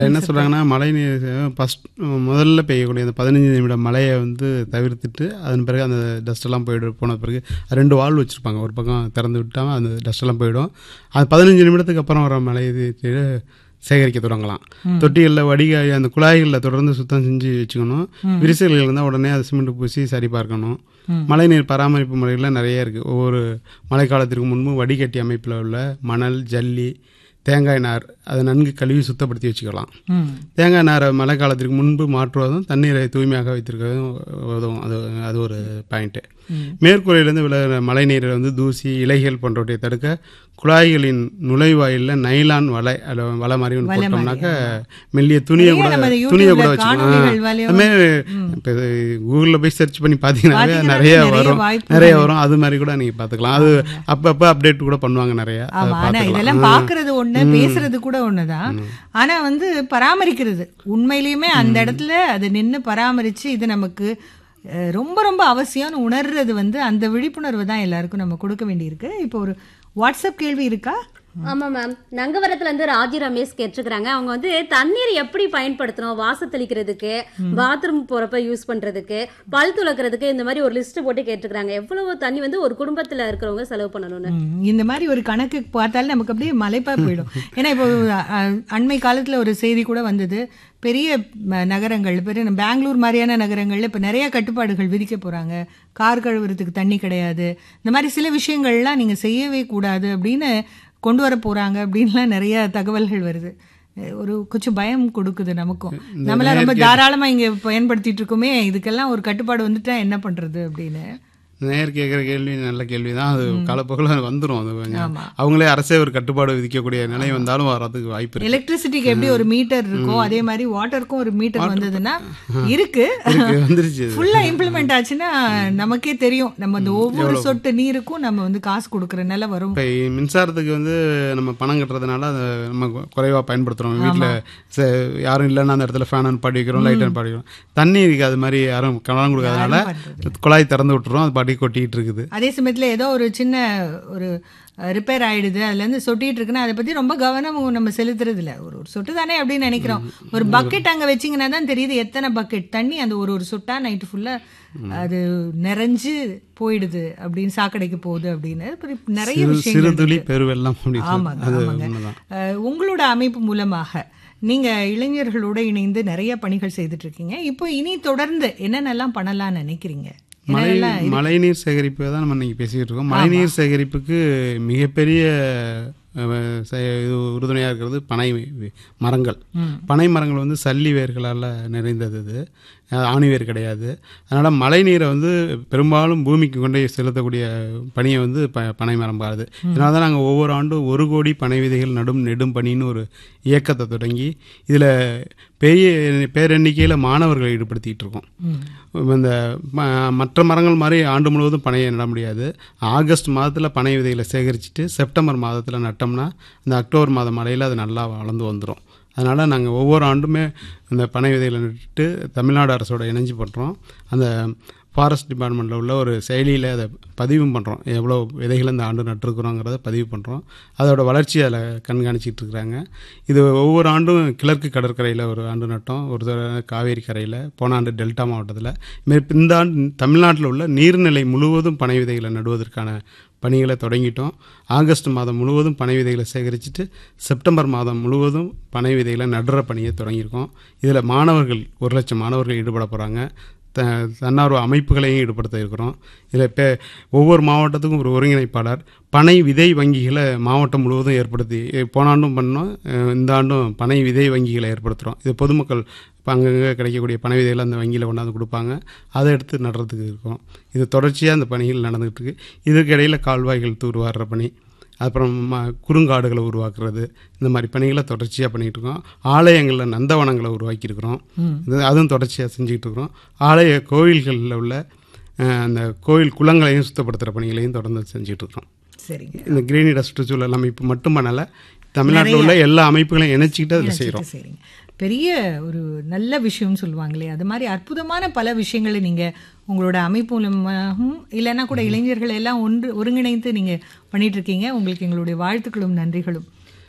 என்ன சொல்கிறாங்கன்னா மழை நீர் ஃபஸ்ட் முதல்ல பெய்யக்கூடிய அந்த பதினஞ்சு நிமிடம் மழையை வந்து தவிர்த்துட்டு அதன் பிறகு அந்த டஸ்ட்டெல்லாம் போயிடும் போன பிறகு ரெண்டு வால் வச்சுருப்பாங்க ஒரு பக்கம் திறந்து விட்டாமல் அந்த டஸ்ட்டெல்லாம் போயிடும் அது பதினஞ்சு நிமிடத்துக்கு அப்புறம் வர மழை இது சேகரிக்க தொடங்கலாம் தொட்டிகளில் வடிகாய் அந்த குழாய்களில் தொடர்ந்து சுத்தம் செஞ்சு வச்சுக்கணும் விரிசல்கள் இருந்தால் உடனே அதை சிமெண்ட் பூசி சரி பார்க்கணும் மழைநீர் பராமரிப்பு முறைகளில் நிறைய இருக்குது ஒவ்வொரு மழைக்காலத்திற்கு முன்பு வடிகட்டி அமைப்பில் உள்ள மணல் ஜல்லி தேங்காய் நார் அதை நன்கு கழுவி சுத்தப்படுத்தி வச்சுக்கலாம் தேங்காய் நாரை மழை காலத்திற்கு முன்பு மாற்றுவதும் தண்ணீரை தூய்மையாக வைத்திருக்கிறதும் உதவும் அது அது ஒரு பாயிண்ட்டு மேற்கூரையிலேருந்து விழுகிற மழை நீரை வந்து தூசி இலைகள் போன்றவற்றை தடுக்க குழாய்களின் நுழைவாயிலில் நைலான் வலை அல்ல வலை மாதிரி ஒன்று போட்டோம்னாக்க மெல்லிய துணியை கூட நம்ம துணியை கூட யூடியூப்ல காணொளிகள் வச்சுக்கலாம் வழியா அதுமாதிரி இப்போ கூகுளில் போய் சர்ச் பண்ணி பார்த்தீங்கன்னாவே பார்த்தீங்கன்னா நிறைய நிறைய வரும் வாய்ப்பு நிறைய வரும் அது மாதிரி கூட நீங்கள் பார்த்துக்கலாம் அது அப்பப்போ அப்டேட் கூட பண்ணுவாங்க நிறைய அதை ஆமா ஆனா பார்த்துக்கலாம் இதெல்லாம் பாக்குறது ஒண்ணு பேசுறது கூட ஒண்ணுதான் ஆனா வந்து பராமரிக்கிறது உண்மையிலுமே அந்த இடத்துல அது நின்னு பராமரிச்சு இது நமக்கு அஹ், ரொம்ப ரொம்ப அவசியம்னு உணர்றது வந்து அந்த விழிப்புணர்வு தான் எல்லாருக்கும் நம்ம கொடுக்க வேண்டியிருக்கு இப்போ ஒரு வாட்ஸ்அப் கேள்வி இருக்கா ஆமா மேம் நங்கவரத்துல இருந்து ராஜி ரமேஷ் கேட்டிருக்கிறாங்க அவங்க வந்து தண்ணீர் எப்படி பயன்படுத்தணும் வாச தெளிக்கிறதுக்கு பாத்ரூம் போறப்ப யூஸ் பண்றதுக்கு பல் துளக்குறதுக்கு இந்த மாதிரி ஒரு லிஸ்ட் போட்டு கேட்டிருக்கிறாங்க எவ்வளவு தண்ணி வந்து ஒரு குடும்பத்துல இருக்கிறவங்க செலவு பண்ணணும்னு ம், இந்த மாதிரி ஒரு கணக்கு பார்த்தாலே நமக்கு அப்படியே மலைப்பா போயிடும் ஏன்னா இப்போ அஹ், அண்மை காலத்துல ஒரு செய்தி கூட வந்தது பெரிய ம, நகரங்கள் பெரிய பெங்களூர் மாதிரியான நகரங்கள்ல இப்போ நிறைய கட்டுப்பாடுகள் விதிக்க போறாங்க கார் கழுவுறதுக்கு தண்ணி கிடையாது இந்த மாதிரி சில விஷயங்கள்லாம் நீங்க செய்யவே கூடாது அப்படின்னு கொண்டு வர போறாங்க அப்படின்லாம் நிறைய தகவல்கள் வருது அஹ், ஒரு கொஞ்சம் பயம் கொடுக்குது நமக்கும் நம்மளாம் ரொம்ப தாராளமா இங்க பயன்படுத்திட்டு இருக்கோமே இதுக்கெல்லாம் ஒரு கட்டுப்பாடு வந்துட்டா என்ன பண்றது அப்படின்னு நேர் கேட்குற கேள்வி நல்ல கேள்வி தான் அது காலப்போக்கில் வந்துடும் அது கொஞ்சம் ஆமா. அவங்களே அரசே ஒரு கட்டுப்பாடு விதிக்கக்கூடிய நிலை வந்தாலும் வர்றதுக்கு வாய்ப்பு இருக்கு எலக்ட்ரிசிட்டிக்கு எப்படி ஒரு மீட்டர் இருக்கோ அதே மாதிரி வாட்டருக்கும் ஒரு மீட்டர் வந்ததுன்னா இருக்கு இருக்கு, வந்துருச்சு அது. ஃபுல்லா இம்ப்ளிமெண்ட் ஆச்சுன்னா நமக்கே தெரியும் நம்ம அந்த ஒவ்வொரு சொட்டு நீருக்கும் நம்ம வந்து காசு கொடுக்குற நிலை வரும் இப்போ மின்சாரத்துக்கு வந்து நம்ம பணம் கட்டுறதுனால அதை நம்ம குறைவாக பயன்படுத்துகிறோம் வீட்டில் யாரும் இல்லைன்னா அந்த இடத்துல ஃபேன் பாடி வைக்கிறோம் லைட் பாடி வைக்கிறோம் தண்ணீருக்கு அது மாதிரி யாரும் கவனம் கொடுக்காதனால குழாய் திறந்து விட்டுறோம் அது பாட்டி கொட்டிக்கிட்டு இருக்குது அதே சமயத்துல ஏதோ ஒரு சின்ன ஒரு ரிப்பேர் ஆயிடுது அதுல இருந்து சொட்டிட்டு இருக்குன்னா அதை பத்தி ரொம்ப கவனம் நம்ம செலுத்துறது இல்ல ஒரு ஒரு சொட்டு தானே அப்படின்னு நினைக்கிறோம் ஒரு பக்கெட் அங்க வச்சீங்கன்னா தான் தெரியுது எத்தனை பக்கெட் தண்ணி அந்த ஒரு ஒரு சொட்டா நைட்டு ஃபுல்லா அது நிறைஞ்சு போயிடுது அப்படின்னு சாக்கடைக்கு போகுது அப்படின்னு இப்படி நிறைய சிறு விஷயங்கள் சிறு துளி பெருவெல்லாம் அப்படின்னு ஆமாங்க அது ஆமாங்க உண்மைதான் அஹ், உங்களோட அமைப்பு மூலமாக நீங்க இளைஞர்களோட இணைந்து நிறைய பணிகள் செய்துட்டு இருக்கீங்க இப்போ இனி தொடர்ந்து என்னென்னலாம் பண்ணலாம்னு நினைக்கிறீங்க மழை என்னென்னலாம் மழைநீர் சேகரிப்பு தான் நம்ம இன்னைக்கு பேசிக்கிட்டு இருக்கோம் மழைநீர் சேகரிப்புக்கு மிகப்பெரிய அஹ், செ- இது உறுதுணையாக இருக்கிறது பனை வி- மரங்கள் பனை மரங்கள் வந்து சல்லி வேர்களால் நிறைந்தது இது அஹ், ஆணி வேர் கிடையாது அதனால் மழைநீரை வந்து பெரும்பாலும் பூமிக்கு கொண்டு போய் செலுத்தக்கூடிய பணியை வந்து ப பனை மரம் பாருது இதனால தான் நாங்கள் ஒவ்வொரு ஆண்டும் ஒரு கோடி பனை விதைகள் நடும் நெடும் பணின்னு ஒரு இயக்கத்தை தொடங்கி இதில் பெரிய பேரெண்ணிக்கையில் மாணவர்களை ஈடுபடுத்திக்கிட்டு இருக்கோம் இந்த ம- மற்ற மரங்கள் மாதிரி ஆண்டு முழுவதும் பனையை நட முடியாது ஆகஸ்ட் மாதத்தில் பனை விதைகளை சேகரிச்சுட்டு செப்டம்பர் மாதத்தில் நட்டோம்னா இந்த அக்டோபர் மாதம் மழையில் அது நல்லா வளர்ந்து வந்துடும் அதனால் நாங்கள் ஒவ்வொரு ஆண்டுமே இந்த பனை விதைகளை நட்டுட்டு தமிழ்நாடு அரசோட இணைஞ்சு பண்ணுறோம் அந்த ஃபாரஸ்ட் டிபார்ட்மெண்ட்டில் உள்ள ஒரு செயலியில் அதை பதிவும் பண்ணுறோம் எவ்வளோ விதைகள் இந்த ஆண்டு நட்டிருக்கிறோங்கிறத பதிவு பண்ணுறோம் அதோட வளர்ச்சி அதில் கண்காணிச்சிட்டு இருக்கிறாங்க இது ஒவ்வொரு ஆண்டும் கிழக்கு கடற்கரையில் ஒரு ஆண்டு நட்டோம் ஒரு தடவை காவேரி கரையில் போன ஆண்டு டெல்டா மாவட்டத்தில் இதுமாரி இந்த ஆண்டு தமிழ்நாட்டில் உள்ள நீர்நிலை முழுவதும் பனை விதைகளை நடுவதற்கான பணிகளை தொடங்கிட்டோம் ஆகஸ்ட் மாதம் முழுவதும் பனை விதைகளை சேகரிச்சுட்டு செப்டம்பர் மாதம் முழுவதும் பனை விதைகளை நடுற பணியை தொடங்கியிருக்கோம் இதில் மாணவர்கள் ஒரு லட்சம் மாணவர்கள் ஈடுபட போகிறாங்க த தன்னார்வ அமைப்புகளையும் ஈடுபடுத்த இருக்கிறோம் இதில் இப்போ ஒவ்வொரு மாவட்டத்துக்கும் ஒரு ஒருங்கிணைப்பாளர் பனை விதை வங்கிகளை மாவட்டம் முழுவதும் ஏற்படுத்தி இ- போன ஆண்டும் பண்ணோம் அஹ் இந்த ஆண்டும் பனை விதை வங்கிகளை ஏற்படுத்துகிறோம் இது பொதுமக்கள் இப்போ அங்கங்கே கிடைக்கக்கூடிய பனை விதைகளை அந்த வங்கியில் கொண்டாந்து கொடுப்பாங்க அதை எடுத்து நடுறதுக்கு இருக்கும் இது தொடர்ச்சியாக அந்த பணிகள் நடந்துகிட்டு இருக்கு இதுக்கு இடையில கால்வாய்கள் தூர்வாடுற பணி அப்புறம் ம குறுங்காடுகளை உருவாக்குறது இந்த மாதிரி பணிகளை தொடர்ச்சியாக பண்ணிகிட்டு இருக்கோம் ஆலயங்களில் நந்தவனங்களை உருவாக்கியிருக்கிறோம் இது அதுவும் தொடர்ச்சியாக செஞ்சுக்கிட்டு இருக்கிறோம் ஆலய கோயில்களில் உள்ள அஹ், அந்த கோயில் குளங்களையும் சுத்தப்படுத்துகிற பணிகளையும் தொடர்ந்து செஞ்சுட்டு இருக்கிறோம் சரிங்க இந்த கிரீனிட சுற்றுச்சூழல் அமைப்பு மட்டும் பண்ணலை தமிழ்நாட்டில் உள்ள எல்லா அமைப்புகளையும் இணைச்சிக்கிட்டு அதை செய்கிறோம் சரிங்க பெரிய ஒரு நல்ல விஷயம்னு சொல்லுவாங்களே அது மாதிரி அற்புதமான பல விஷயங்களை நீங்க உங்களோட அமைப்பு மூலமாகவும் இல்லைன்னா கூட இளைஞர்கள் எல்லாம் ஒன்று ஒருங்கிணைந்து நீங்க பண்ணிட்டு இருக்கீங்க உங்களுக்கு எங்களுடைய வாழ்த்துக்களும் நன்றிகளும்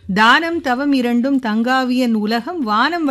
தானம் தவம் இரண்டும் தங்காவியன் உலகம் வானம்